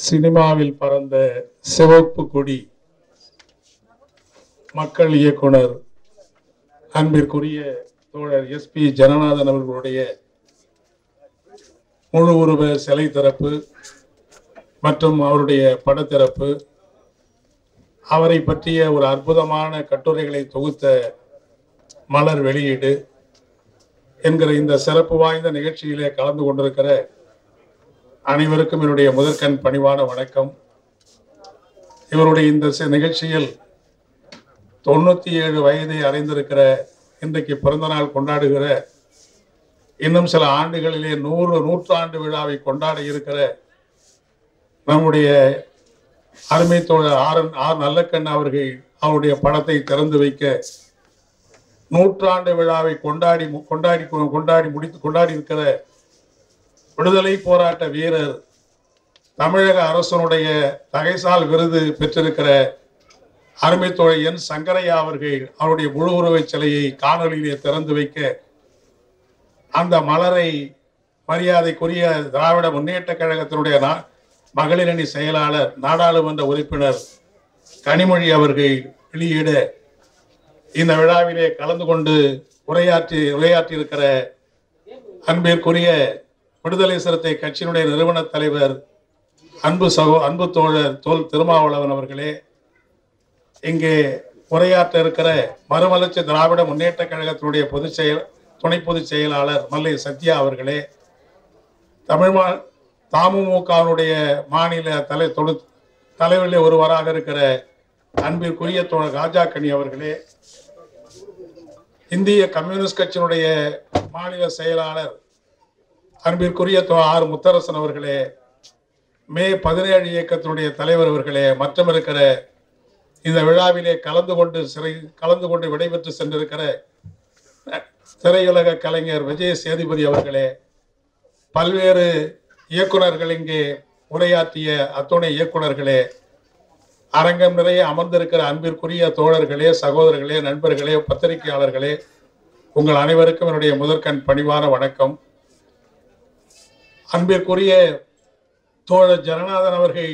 சினிமாவில் பறந்த சிவப்பு கொடி மக்கள் இயக்குனர் அன்பிற்குரிய தோழர் எஸ்பி ஜனநாதன் அவர்களுடைய முழு உருவ சிலை திறப்பு மற்றும் அவருடைய படத்திறப்பு அவரை பற்றிய ஒரு அற்புதமான கட்டுரைகளை தொகுத்த மலர் வெளியீடு என்கிற இந்த சிறப்பு வாய்ந்த நிகழ்ச்சியிலே கலந்து கொண்டிருக்கிற அனைவருக்கும் என்னுடைய முதற்கண் பணிவான வணக்கம் இவருடைய இந்த சி- நிகழ்ச்சியில் தொண்ணூத்தி ஏழு வயதை அடைந்திருக்கிற இன்றைக்கு பிறந்த நாள் கொண்டாடுகிற இன்னும் சில ஆண்டுகளிலே நூறு நூற்றாண்டு விழாவை கொண்டாட இருக்கிற நம்முடைய அருமை தோழர் ஆர் என் ஆர் நல்லக்கண்ண அவர்கள் அவருடைய படத்தை திறந்து வைக்க நூற்றாண்டு விழாவை கொண்டாடி மு- கொண்டாடி கொ- கொண்டாடி முடித்து கொண்டாடி இருக்கிற விடுதலை போராட்ட வீரர் தமிழக அரசனுடைய தகைசால் விருது பெற்றிருக்கிற அருமை தோழர் என் சங்கரையா அவர்கள் அவருடைய முழு உருவச் சிலையை காணொலியிலே திறந்து வைக்க அந்த மலரை மரியாதைக்குரிய திராவிட முன்னேற்ற கழகத்தினுடைய நா- மகளிர் அணி செயலாளர் நாடாளுமன்ற உறுப்பினர் கனிமொழி அவர்கள் வெளியிட இந்த விழாவிலே கலந்து கொண்டு உரையாற்றி உரையாற்றி இருக்கிற அன்பிற்குரிய விடுதலை சிறுத்தை கட்சியினுடைய நிறுவன தலைவர் அன்பு சகோ அன்பு தோழர் தோல் திருமாவளவன் அவர்களே இங்கே உரையாற்ற இருக்கிற மறுமலர்ச்சி திராவிட முன்னேற்ற கழகத்தினுடைய பொதுச் செயல் துணை பொதுச் செயலாளர் மல்லை சத்யா அவர்களே தமிழ் மா தமுமுகவினுடைய மாநில தலை தொழு தலைவரில் ஒருவராக இருக்கிற அன்பிற்குரிய தோழர் ராஜாக்கனி அவர்களே இந்திய கம்யூனிஸ்ட் கட்சியினுடைய மாநில செயலாளர் அன்பிற்குரிய தோ ஆர் முத்தரசன் அவர்களே மே பதினேழு இயக்கத்தினுடைய தலைவர் அவர்களே மற்றும் இருக்கிற இந்த விழாவிலே கலந்து கொண்டு சிறை கலந்து கொண்டு விடைபெற்று சென்றிருக்கிற அஹ், திரையுலக கலைஞர் விஜய சேதுபதி அவர்களே பல்வேறு இயக்குனர்கள் இங்கே உரையாற்றிய அத்துணை இயக்குனர்களே அரங்கம் நிறைய அமர்ந்திருக்கிற அன்பிற்குரிய தோழர்களே சகோதரர்களே நண்பர்களே பத்திரிகையாளர்களே உங்கள் அனைவருக்கும் என்னுடைய முதற்கண் பணிவான வணக்கம் அன்பிற்குரிய தோழர் ஜனநாதன் அவர்கள்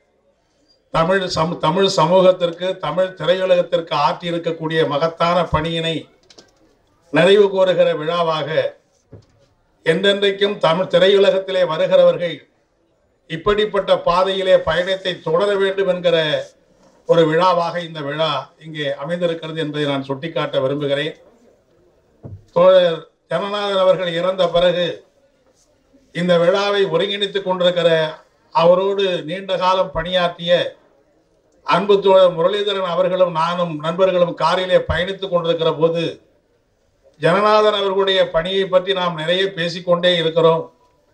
தமிழ் சம தமிழ் சமூகத்திற்கு தமிழ் திரையுலகத்திற்கு ஆற்றி இருக்கக்கூடிய மகத்தான பணியினை நிறைவு கூறுகிற விழாவாக என்றென்றைக்கும் தமிழ் திரையுலகத்திலே வருகிறவர்கள் இப்படிப்பட்ட பாதையிலே பயணத்தை தொடர வேண்டும் என்கிற ஒரு விழாவாக இந்த விழா இங்கே அமைந்திருக்கிறது என்பதை நான் சுட்டிக்காட்ட விரும்புகிறேன் தோழர் ஜனநாதன் அவர்கள் இறந்த பிறகு இந்த விழாவை ஒருங்கிணைத்துக் கொண்டிருக்கிற அவரோடு நீண்ட காலம் பணியாற்றிய அன்பு தோழர் முரளிதரன் அவர்களும் நானும் நண்பர்களும் காரிலே பயணித்துக் கொண்டிருக்கிற போது ஜனநாதன் அவர்களுடைய பணியை பற்றி நாம் நிறைய பேசிக்கொண்டே இருக்கிறோம்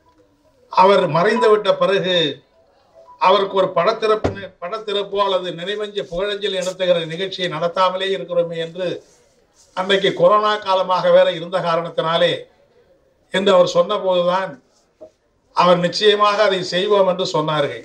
அவர் மறைந்து விட்ட பிறகு அவருக்கு ஒரு படத்திறப்பு படத்திறப்போ அல்லது நினைவஞ்ச புகழஞ்சலி நடத்துகிற நிகழ்ச்சியை நடத்தாமலே இருக்கிறோமே என்று அன்றைக்கு கொரோனா காலமாக வேற இருந்த காரணத்தினாலே என்று அவர் சொன்னபோதுதான் அவர் நிச்சயமாக அதை செய்வோம் என்று சொன்னார்கள்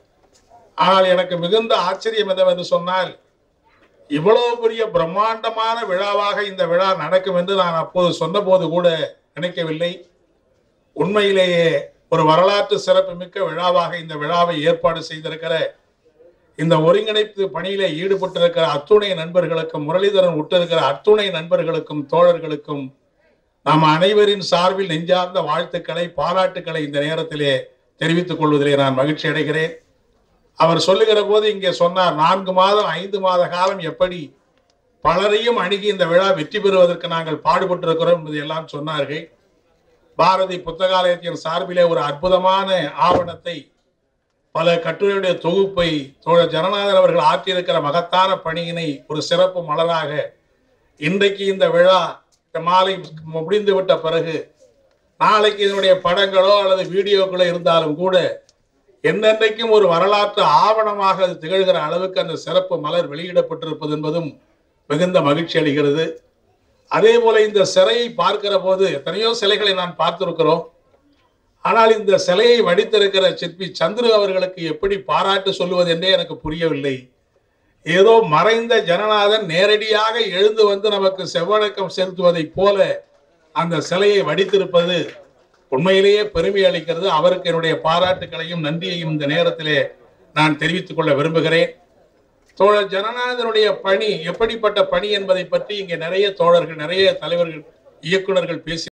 ஆனால் எனக்கு மிகுந்த ஆச்சரியம் என்னவென்று சொன்னால் இவ்வளவு பெரிய பிரம்மாண்டமான விழாவாக இந்த விழா நடக்கும் என்று நான் அப்போது சொன்னபோது கூட நினைக்கவில்லை உண்மையிலேயே ஒரு வரலாற்று சிறப்புமிக்க விழாவாக இந்த விழாவை ஏற்பாடு செய்திருக்கிற இந்த ஒருங்கிணைப்பு பணியிலே ஈடுபட்டிருக்கிற அத்துணை நண்பர்களுக்கும் முரளிதரன் விட்டிருக்கிற அத்துணை நண்பர்களுக்கும் தோழர்களுக்கும் நாம் அனைவரின் சார்பில் நெஞ்சார்ந்த வாழ்த்துக்களை பாராட்டுக்களை இந்த நேரத்திலே தெரிவித்துக் கொள்வதிலே நான் மகிழ்ச்சி அடைகிறேன் அவர் சொல்லுகிற போது இங்கே சொன்னார் நான்கு மாதம் ஐந்து மாத காலம் எப்படி பலரையும் அணுகி இந்த விழா வெற்றி பெறுவதற்கு நாங்கள் பாடுபட்டிருக்கிறோம் என்பதை எல்லாம் சொன்னார்கள் பாரதி புத்தகாலயத்தின் சார்பிலே ஒரு அற்புதமான ஆவணத்தை பல கட்டுரையுடைய தொகுப்பை தோழர் ஜனநாதன் அவர்கள் ஆற்றியிருக்கிற மகத்தான பணியினை ஒரு சிறப்பு மலராக இன்றைக்கு இந்த விழா இந்த மாலை முடிந்து விட்ட பிறகு நாளைக்கு இதனுடைய படங்களோ அல்லது வீடியோக்களோ இருந்தாலும் கூட என்னென்றைக்கும் ஒரு வரலாற்று ஆவணமாக அது திகழ்கிற அளவுக்கு அந்த சிறப்பு மலர் வெளியிடப்பட்டிருப்பது என்பதும் மிகுந்த மகிழ்ச்சி அளிக்கிறது அதே போல இந்த சிலையை பார்க்கிற போது எத்தனையோ சிலைகளை நான் பார்த்திருக்கிறோம் ஆனால் இந்த சிலையை வடித்திருக்கிற சிற்பி சந்துரு அவர்களுக்கு எப்படி பாராட்டு சொல்லுவது என்றே எனக்கு புரியவில்லை ஏதோ மறைந்த ஜனநாதன் நேரடியாக எழுந்து வந்து நமக்கு செவ்வழக்கம் செலுத்துவதைப் போல அந்த சிலையை வடித்திருப்பது உண்மையிலேயே பெருமை அளிக்கிறது அவருக்கு என்னுடைய பாராட்டுக்களையும் நன்றியையும் இந்த நேரத்திலே நான் தெரிவித்துக் கொள்ள விரும்புகிறேன் தோழர் ஜனநாதனுடைய பணி எப்படிப்பட்ட பணி என்பதை பற்றி இங்கே நிறைய தோழர்கள் நிறைய தலைவர்கள் இயக்குனர்கள் பேசி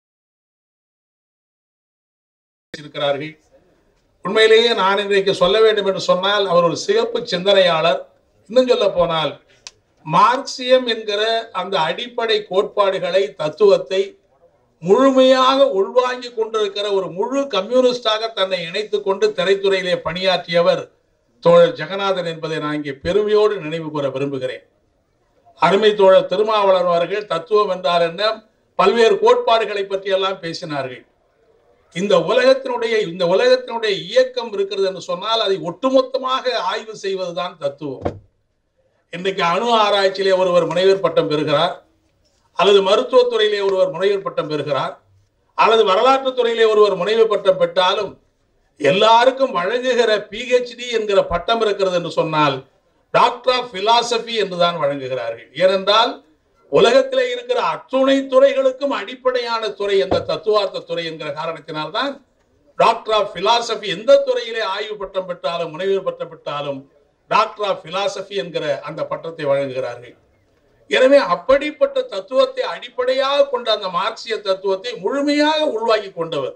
இருக்கிறார்கள் உண்மையிலேயே நான் இன்றைக்கு சொல்ல வேண்டும் என்று சொன்னால் அவர் ஒரு சிறப்பு சிந்தனையாளர் இன்னும் சொல்ல போனால் மார்க்சியம் என்கிற அந்த அடிப்படை கோட்பாடுகளை தத்துவத்தை முழுமையாக உள்வாங்கி கொண்டிருக்கிற ஒரு முழு கம்யூனிஸ்டாக தன்னை இணைத்துக் கொண்டு திரைத்துறையிலே பணியாற்றியவர் தோழர் ஜெகநாதன் என்பதை நான் இங்கே பெருமையோடு நினைவு கூற விரும்புகிறேன் அருமை தோழர் திருமாவளவன் அவர்கள் தத்துவம் என்றால் என்ன பல்வேறு கோட்பாடுகளை பற்றி எல்லாம் பேசினார்கள் இந்த உலகத்தினுடைய இந்த உலகத்தினுடைய இயக்கம் இருக்கிறது என்று சொன்னால் அதை ஒட்டுமொத்தமாக ஆய்வு செய்வதுதான் தத்துவம் இன்றைக்கு அணு ஆராய்ச்சியிலே ஒருவர் முனைவர் பட்டம் பெறுகிறார் அல்லது மருத்துவத் துறையிலே ஒருவர் முனைவர் பட்டம் பெறுகிறார் அல்லது வரலாற்றுத் துறையிலே ஒருவர் முனைவர் பட்டம் பெற்றாலும் எல்லாருக்கும் வழங்குகிற பிஹெச்டி என்கிற பட்டம் இருக்கிறது என்று சொன்னால் டாக்டர் ஆஃப் பிலாசபி என்றுதான் வழங்குகிறார்கள் ஏனென்றால் உலகத்திலே இருக்கிற அத்துணை துறைகளுக்கும் அடிப்படையான துறை இந்த தத்துவார்த்த துறை என்கிற காரணத்தினால்தான் டாக்டர் ஆஃப் பிலாசபி எந்த துறையிலே ஆய்வு பட்டம் பெற்றாலும் முனைவர் பட்டம் பெற்றாலும் டாக்டர் ஆஃப் பிலாசபி என்கிற அந்த பட்டத்தை வழங்குகிறார்கள் எனவே அப்படிப்பட்ட தத்துவத்தை அடிப்படையாக கொண்ட அந்த மார்க்சிய தத்துவத்தை முழுமையாக உள்வாங்கி கொண்டவர்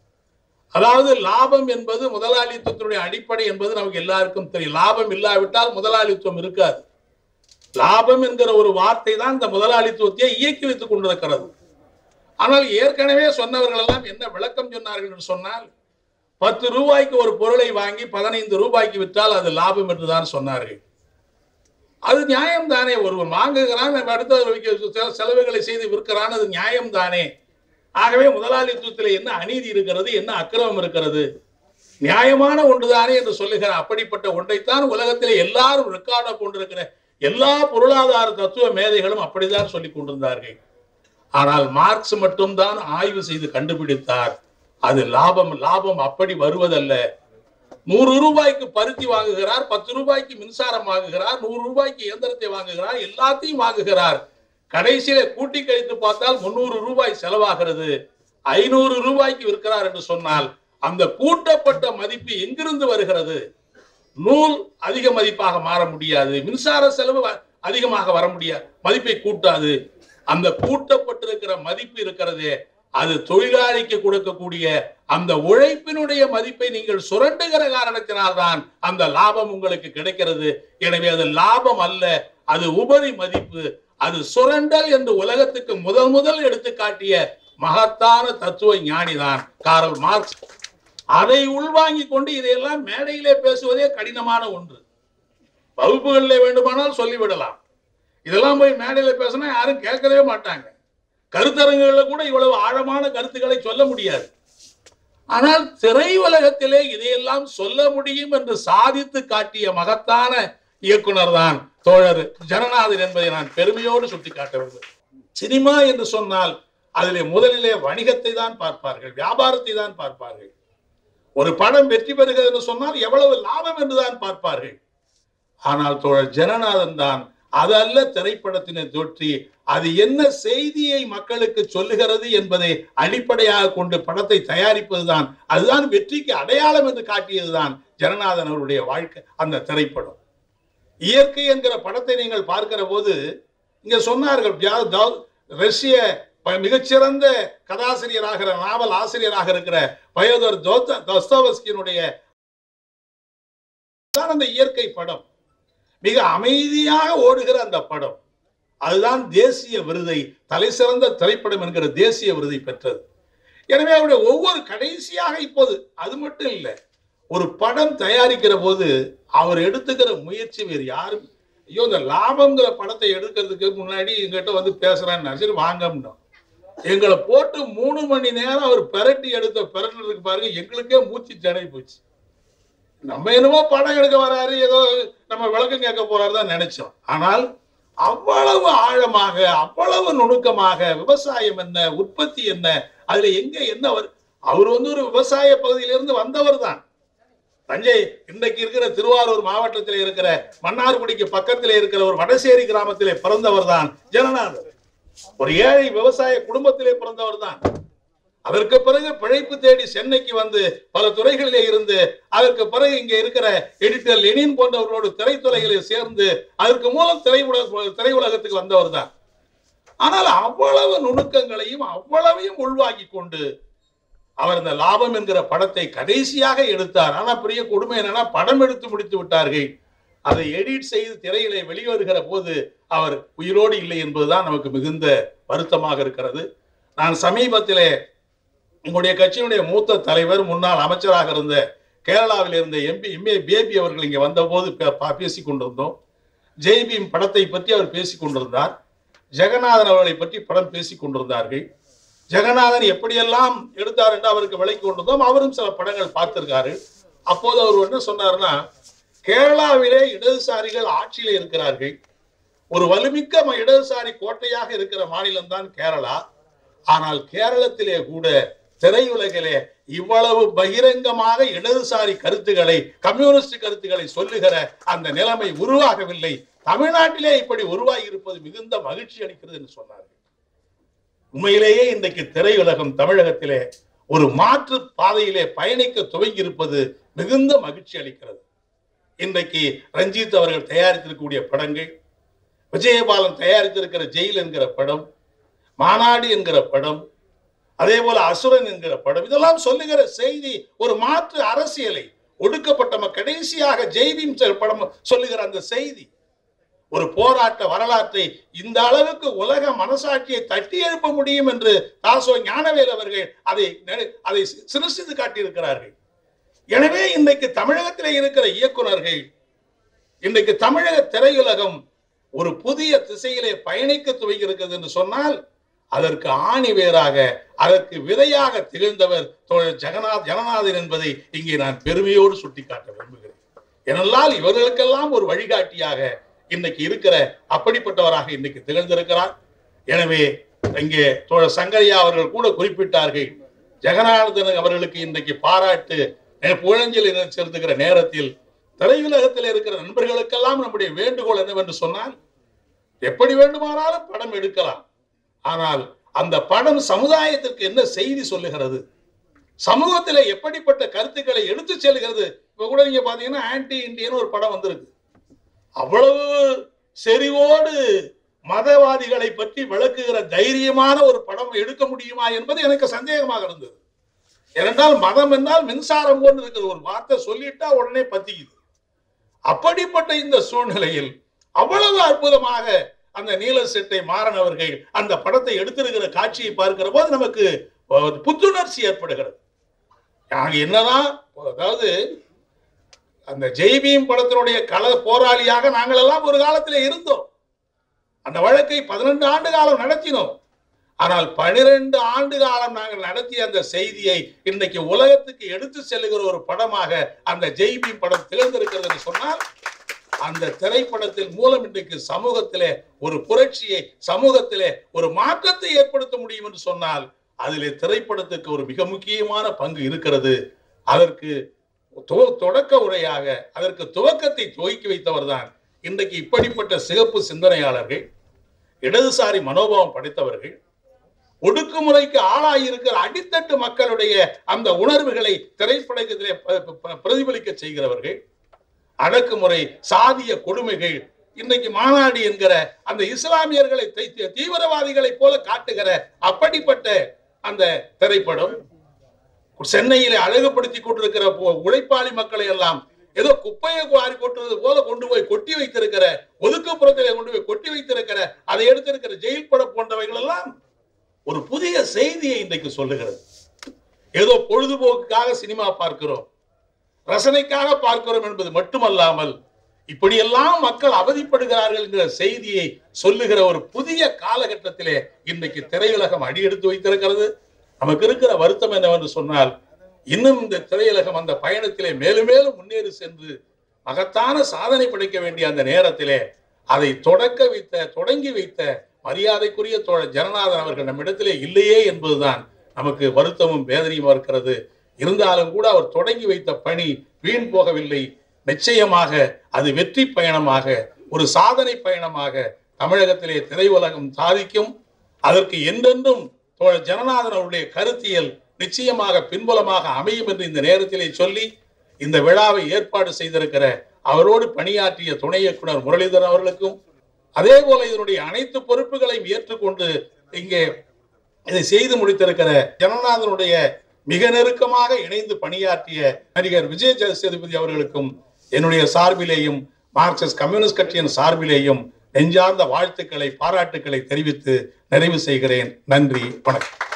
அதாவது லாபம் என்பது முதலாளித்துவத்தினுடைய அடிப்படை என்பது நமக்கு எல்லாருக்கும் தெரியும் லாபம் இல்லாவிட்டால் முதலாளித்துவம் இருக்காது லாபம் என்கிற ஒரு வார்த்தை தான் இந்த முதலாளித்துவத்தை இயக்கி வைத்துக் கொண்டிருக்கிறது ஆனால் ஏற்கனவே சொன்னவர்கள் எல்லாம் என்ன விளக்கம் சொன்னார்கள் என்று சொன்னால் பத்து ரூபாய்க்கு ஒரு பொருளை வாங்கி பதினைந்து ரூபாய்க்கு விற்றால் அது லாபம் என்று தான் சொன்னார்கள் அது நியாயம் தானே ஒருவன் வாங்குகிறான் அடுத்த செலவுகளை செய்து விற்கிறான் அது நியாயம் தானே ஆகவே முதலாளித்துவத்தில் என்ன அநீதி இருக்கிறது என்ன அக்கிரமம் இருக்கிறது நியாயமான ஒன்றுதானே என்று சொல்லுகிற அப்படிப்பட்ட ஒன்றைத்தான் உலகத்திலே எல்லாரும் ரெக்கார்டாக கொண்டிருக்கிற எல்லா பொருளாதார தத்துவ மேதைகளும் அப்படித்தான் சொல்லிக் கொண்டிருந்தார்கள் ஆனால் மார்க்ஸ் மட்டும்தான் ஆய்வு செய்து கண்டுபிடித்தார் அது லாபம் லாபம் அப்படி வருவதல்ல நூறு ரூபாய்க்கு பருத்தி வாங்குகிறார் பத்து ரூபாய்க்கு மின்சாரம் வாங்குகிறார் நூறு ரூபாய்க்கு இயந்திரத்தை வாங்குகிறார் எல்லாத்தையும் வாங்குகிறார் கடைசியில கூட்டி கழித்து பார்த்தால் முன்னூறு ரூபாய் செலவாகிறது ஐநூறு ரூபாய்க்கு விற்கிறார் என்று சொன்னால் அந்த கூட்டப்பட்ட மதிப்பு எங்கிருந்து வருகிறது நூல் அதிக மதிப்பாக மாற முடியாது மின்சார செலவு அதிகமாக வர முடியாது மதிப்பை கூட்டாது அந்த கூட்டப்பட்டிருக்கிற மதிப்பு இருக்கிறதே அது தொழிலாளிக்கு கொடுக்கக்கூடிய அந்த உழைப்பினுடைய மதிப்பை நீங்கள் சுரண்டுகிற காரணத்தினால்தான் அந்த லாபம் உங்களுக்கு கிடைக்கிறது எனவே அது லாபம் அல்ல அது உபரி மதிப்பு அது சுரண்டல் என்று உலகத்துக்கு முதல் முதல் எடுத்து காட்டிய மகத்தான தத்துவ ஞானிதான் காரல் மார்க்ஸ் அதை உள்வாங்கி கொண்டு இதையெல்லாம் மேடையிலே பேசுவதே கடினமான ஒன்று வகுப்புகளில் வேண்டுமானால் சொல்லிவிடலாம் இதெல்லாம் போய் மேடையில பேசினா யாரும் கேட்கவே மாட்டாங்க கருத்தரங்குகளில் கூட இவ்வளவு ஆழமான கருத்துக்களை சொல்ல முடியாது ஆனால் திரை உலகத்திலே இதையெல்லாம் சொல்ல முடியும் என்று சாதித்து காட்டிய மகத்தான இயக்குனர் தான் தோழர் ஜனநாதன் என்பதை நான் பெருமையோடு சுட்டிக்காட்ட வேண்டும் சினிமா என்று சொன்னால் அதிலே முதலிலே வணிகத்தை தான் பார்ப்பார்கள் வியாபாரத்தை தான் பார்ப்பார்கள் ஒரு படம் வெற்றி பெறுகிறது என்று சொன்னால் எவ்வளவு லாபம் என்றுதான் பார்ப்பார்கள் ஆனால் தோழர் ஜனநாதன் தான் அதல்ல திரைப்படத்தினை தொற்றி அது என்ன செய்தியை மக்களுக்கு சொல்லுகிறது என்பதை அடிப்படையாக கொண்டு படத்தை தயாரிப்பதுதான் அதுதான் வெற்றிக்கு அடையாளம் என்று காட்டியதுதான் ஜனநாதன் அவருடைய வாழ்க்கை அந்த திரைப்படம் இயற்கை என்கிற படத்தை நீங்கள் பார்க்கிற போது இங்க சொன்னார்கள் ரஷ்ய மிகச்சிறந்த கதாசிரியராக நாவல் ஆசிரியராக இருக்கிற பயோதர் தஸ்தோவஸ்கியினுடைய அந்த இயற்கை படம் மிக அமைதியாக ஓடுகிற அந்த படம் அதுதான் தேசிய விருதை தலை சிறந்த திரைப்படம் என்கிற தேசிய விருதை பெற்றது எனவே அவருடைய ஒவ்வொரு கடைசியாக இப்போது அது மட்டும் இல்லை ஒரு படம் தயாரிக்கிற போது அவர் எடுத்துக்கிற முயற்சி வேறு யாரும் ஐயோ இந்த லாபங்கிற படத்தை எடுக்கிறதுக்கு முன்னாடி எங்கிட்ட வந்து பேசுறான்னு சரி வாங்கம்னோம் எங்களை போட்டு மூணு மணி நேரம் அவர் பெரட்டி எடுத்த பெரட்டுறதுக்கு பாருங்க எங்களுக்கே மூச்சு ஜடை போச்சு நம்ம என்னமோ படம் எடுக்க வராரு ஏதோ நம்ம விளக்கம் கேட்க போறாரு தான் நினைச்சோம் ஆனால் அவ்வளவு ஆழமாக அவ்வளவு நுணுக்கமாக விவசாயம் என்ன உற்பத்தி என்ன அதுல எங்க என்ன அவர் வந்து ஒரு விவசாய பகுதியிலிருந்து வந்தவர் தான் தஞ்சை இன்றைக்கு இருக்கிற திருவாரூர் மாவட்டத்தில் இருக்கிற மன்னார்குடிக்கு பக்கத்தில் இருக்கிற ஒரு வடசேரி கிராமத்திலே பிறந்தவர் தான் ஜனநாதன் ஒரு ஏழை விவசாய குடும்பத்திலே பிறந்தவர் தான் அதற்கு பிறகு பிழைப்பு தேடி சென்னைக்கு வந்து பல துறைகளிலே இருந்து அதற்கு பிறகு இங்கே இருக்கிற எடிட்டர் லெனின் போன்றவர்களோடு திரைத்துறைகளில் சேர்ந்து அதற்கு மூலம் திரையுலக திரையுலகத்துக்கு வந்தவர் தான் ஆனால் அவ்வளவு நுணுக்கங்களையும் அவ்வளவையும் உள்வாங்கி கொண்டு அவர் இந்த லாபம் என்கிற படத்தை கடைசியாக எடுத்தார் ஆனா பெரிய கொடுமை என்னன்னா படம் எடுத்து முடித்து விட்டார்கள் அதை எடிட் செய்து திரையிலே வெளிவருகிற போது அவர் உயிரோடு இல்லை என்பதுதான் நமக்கு மிகுந்த வருத்தமாக இருக்கிறது நான் சமீபத்திலே உங்களுடைய கட்சியினுடைய மூத்த தலைவர் முன்னாள் அமைச்சராக இருந்த கேரளாவில் இருந்த எம்பி எம்ஏ பேபி அவர்கள் இங்கே வந்தபோது பே- பா- பேசிக் கொண்டிருந்தோம் ஜெய்பீம் படத்தை பற்றி அவர் பேசிக் கொண்டிருந்தார் ஜெகநாதன் அவர்களை பற்றி படம் பேசிக் கொண்டிருந்தார்கள் ஜெகநாதன் எப்படியெல்லாம் எடுத்தார் என்று அவருக்கு விளக்கி கொண்டிருந்தோம் அவரும் சில படங்கள் பார்த்திருக்காரு அப்போது அவர் என்ன சொன்னார்னா கேரளாவிலே இடதுசாரிகள் ஆட்சியிலே இருக்கிறார்கள் ஒரு வலுமிக்க ம- இடதுசாரி கோட்டையாக இருக்கிற மாநிலம் தான் கேரளா ஆனால் கேரளத்திலே கூட திரையுலகிலே இவ்வளவு பகிரங்கமாக இடதுசாரி கருத்துக்களை கம்யூனிஸ்ட் கருத்துக்களை சொல்லுகிற அந்த நிலைமை உருவாகவில்லை தமிழ்நாட்டிலே இப்படி உருவாகி இருப்பது மிகுந்த மகிழ்ச்சி அளிக்கிறது என்று சொன்னார்கள் உண்மையிலேயே இன்றைக்கு திரையுலகம் தமிழகத்திலே ஒரு மாற்று பாதையிலே பயணிக்க துவங்கி இருப்பது மிகுந்த மகிழ்ச்சி அளிக்கிறது இன்றைக்கு ரஞ்சித் அவர்கள் தயாரித்திருக்கக்கூடிய படங்கள் விஜயபாலன் தயாரித்திருக்கிற ஜெயில் என்கிற படம் மாநாடு என்கிற படம் அதே போல அசுரன் என்கிற படம் இதெல்லாம் சொல்லுகிற செய்தி ஒரு மாற்று அரசியலை ஒடுக்கப்பட்ட ம- கடைசியாக ஜெய்பீம் செ- படம் சொல்லுகிற அந்த செய்தி ஒரு போராட்ட வரலாற்றை இந்த அளவுக்கு உலக மனசாட்சியை தட்டி எழுப்ப முடியும் என்று தாசோ ஞானவேல் அவர்கள் அதை நெ- அதை சி- சிருஷ்டித்து காட்டியிருக்கிறார்கள் எனவே இன்றைக்கு தமிழகத்திலே இருக்கிற இயக்குனர்கள் இன்றைக்கு தமிழக திரையுலகம் ஒரு புதிய திசையிலே பயணிக்க துவங்கி இருக்கிறது என்று சொன்னால் அதற்கு ஆணி வேராக அதற்கு விதையாக திகழ்ந்தவர் தோழர் ஜெகநாத் ஜனநாதன் என்பதை இங்கே நான் பெருமையோடு சுட்டிக்காட்ட விரும்புகிறேன் ஏனென்றால் இவர்களுக்கெல்லாம் ஒரு வழிகாட்டியாக இன்னைக்கு இருக்கிற அப்படிப்பட்டவராக இன்னைக்கு திகழ்ந்திருக்கிறார் எனவே இங்கே தோழர் சங்கரையா அவர்கள் கூட குறிப்பிட்டார்கள் ஜெகநாதன் அவர்களுக்கு இன்றைக்கு பாராட்டு புகழஞ்சலி செலுத்துகிற நேரத்தில் திரையுலகத்தில் இருக்கிற நண்பர்களுக்கெல்லாம் நம்முடைய வேண்டுகோள் என்னவென்று சொன்னால் எப்படி வேண்டுமானாலும் படம் எடுக்கலாம் ஆனால் அந்த படம் சமுதாயத்திற்கு என்ன செய்தி சொல்லுகிறது சமூகத்தில் எப்படிப்பட்ட கருத்துக்களை எடுத்து செல்கிறது இப்ப கூட நீங்க பாத்தீங்கன்னா ஆன்டி இந்தியன் ஒரு படம் வந்திருக்கு அவ்வளவு செறிவோடு மதவாதிகளை பற்றி விளக்குகிற தைரியமான ஒரு படம் எடுக்க முடியுமா என்பது எனக்கு சந்தேகமாக இருந்தது ஏனென்றால் மதம் என்றால் மின்சாரம் போன்று இருக்கிற ஒரு வார்த்தை சொல்லிட்டா உடனே பத்திக்குது அப்படிப்பட்ட இந்த சூழ்நிலையில் அவ்வளவு அற்புதமாக அந்த நீல செட்டை மாறன் அவர்கள் அந்த படத்தை எடுத்திருக்கிற காட்சியை பார்க்கிற போது நமக்கு அஹ், புத்துணர்ச்சி ஏற்படுகிறது நாங்க என்னதான் அதாவது அந்த ஜெய்பீம் படத்தினுடைய கள போராளியாக நாங்கள் எல்லாம் ஒரு காலத்தில் இருந்தோம் அந்த வழக்கை பதினெண்டு ஆண்டு காலம் நடத்தினோம் ஆனால் பனிரெண்டு ஆண்டு காலம் நாங்கள் நடத்திய அந்த செய்தியை இன்றைக்கு உலகத்துக்கு எடுத்து செல்லுகிற ஒரு படமாக அந்த ஜெய்பீம் படம் திகழ்ந்திருக்கிறது என்று சொன்னால் அந்த திரைப்படத்தின் மூலம் இன்றைக்கு சமூகத்திலே ஒரு புரட்சியை சமூகத்திலே ஒரு மாற்றத்தை ஏற்படுத்த முடியும் என்று சொன்னால் அதிலே திரைப்படத்துக்கு ஒரு மிக முக்கியமான பங்கு இருக்கிறது அதற்கு துவ- தொடக்க உரையாக அதற்கு துவக்கத்தை துவக்கி வைத்தவர் தான் இன்றைக்கு இப்படிப்பட்ட சிகப்பு சிந்தனையாளர்கள் இடதுசாரி மனோபாவம் படைத்தவர்கள் ஒடுக்குமுறைக்கு ஆளாயிருக்கிற அடித்தட்டு மக்களுடைய அந்த உணர்வுகளை திரைப்படத்திலே ப- ப- பிரதிபலிக்க செய்கிறவர்கள் அடக்குமுறை சாதிய கொடுமைகள் இன்னைக்கு மாநாடு என்கிற அந்த இஸ்லாமியர்களை தை- தி- தீவிரவாதிகளைப் போல காட்டுகிற அப்படிப்பட்ட அந்த திரைப்படம் சென்னையிலே அழகுபடுத்தி கொண்டிருக்கிற போ- உழைப்பாளி மக்களை எல்லாம் ஏதோ குப்பையை வாரி கொட்டுறது போல கொண்டு போய் கொட்டி வைத்திருக்கிற ஒதுக்குப்புறத்திலே கொண்டு போய் கொட்டி வைத்திருக்கிற அதை எடுத்திருக்கிற ஜெயில் படம் போன்றவைகள் எல்லாம் ஒரு புதிய செய்தியை இன்றைக்கு சொல்லுகிறது ஏதோ பொழுதுபோக்குக்காக சினிமா பார்க்கிறோம் ரசனைக்காக பார்க்கிறோம் என்பது மட்டுமல்லாமல் இப்படியெல்லாம் மக்கள் அவதிப்படுகிறார்கள் என்கிற செய்தியை சொல்லுகிற ஒரு புதிய காலகட்டத்திலே இன்றைக்கு திரையுலகம் அடியெடுத்து வைத்திருக்கிறது நமக்கு இருக்கிற வருத்தம் என்னவென்று சொன்னால் இன்னும் இந்த திரையுலகம் அந்த பயணத்திலே மேலும் மேலும் முன்னேறி சென்று மகத்தான சாதனை படைக்க வேண்டிய அந்த நேரத்திலே அதை தொடக்க வைத்த தொடங்கி வைத்த மரியாதைக்குரிய தோழர் ஜனநாதன் அவர்கள் நம்மிடத்திலே இல்லையே என்பதுதான் நமக்கு வருத்தமும் வேதனையும் இருக்கிறது இருந்தாலும் கூட அவர் தொடங்கி வைத்த பணி வீண் போகவில்லை நிச்சயமாக அது வெற்றி பயணமாக ஒரு சாதனை பயணமாக தமிழகத்திலே திரையுலகம் சாதிக்கும் அதற்கு என்றென்றும் தோழர் ஜனநாதன் அவருடைய கருத்தியல் நிச்சயமாக பின்புலமாக அமையும் என்று இந்த நேரத்திலே சொல்லி இந்த விழாவை ஏற்பாடு செய்திருக்கிற அவரோடு பணியாற்றிய துணை இயக்குனர் முரளிதரன் அவர்களுக்கும் அதே போல இதனுடைய அனைத்து பொறுப்புகளையும் ஏற்றுக்கொண்டு இங்கே இதை செய்து முடித்திருக்கிற ஜனநாதனுடைய மிக நெருக்கமாக இணைந்து பணியாற்றிய நடிகர் விஜய் சேதுபதி அவர்களுக்கும் என்னுடைய சார்பிலேயும் மார்க்சிஸ்ட் கம்யூனிஸ்ட் கட்சியின் சார்பிலேயும் நெஞ்சார்ந்த வாழ்த்துக்களை பாராட்டுக்களை தெரிவித்து நிறைவு செய்கிறேன் நன்றி வணக்கம்